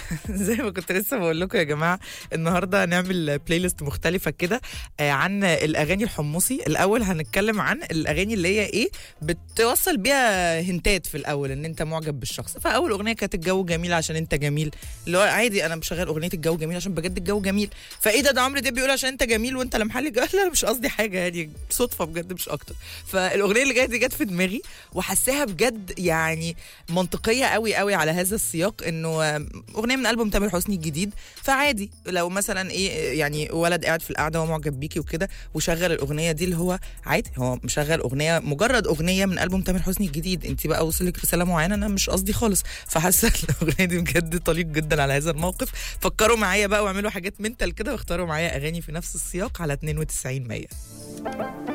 زي ما كنت لسه بقول لكم يا جماعه النهارده هنعمل بلاي ليست مختلفه كده آه، عن الاغاني الحمصي الاول هنتكلم عن الاغاني اللي هي ايه بتوصل بيها هنتات في الاول ان انت معجب بالشخص فاول اغنيه كانت الجو جميل عشان انت جميل اللي هو عادي انا بشغل اغنيه الجو جميل عشان بجد الجو جميل فايه ده ده عمرو دياب بيقول عشان انت جميل وانت لا محل جو لا مش قصدي حاجه يعني صدفه بجد مش اكتر فالاغنيه اللي جايه دي جت في دماغي وحساها بجد يعني منطقيه قوي قوي على هذا السياق انه آم، اغنيه من البوم تامر حسني الجديد فعادي لو مثلا ايه يعني ولد قاعد في القعده ومعجب بيكي وكده وشغل الاغنيه دي اللي هو عادي هو مشغل اغنيه مجرد اغنيه من البوم تامر حسني الجديد انت بقى وصلك رساله معينه انا مش قصدي خالص فحاسه الاغنيه دي بجد طليق جدا على هذا الموقف فكروا معايا بقى واعملوا حاجات منتال كده واختاروا معايا اغاني في نفس السياق على 92 100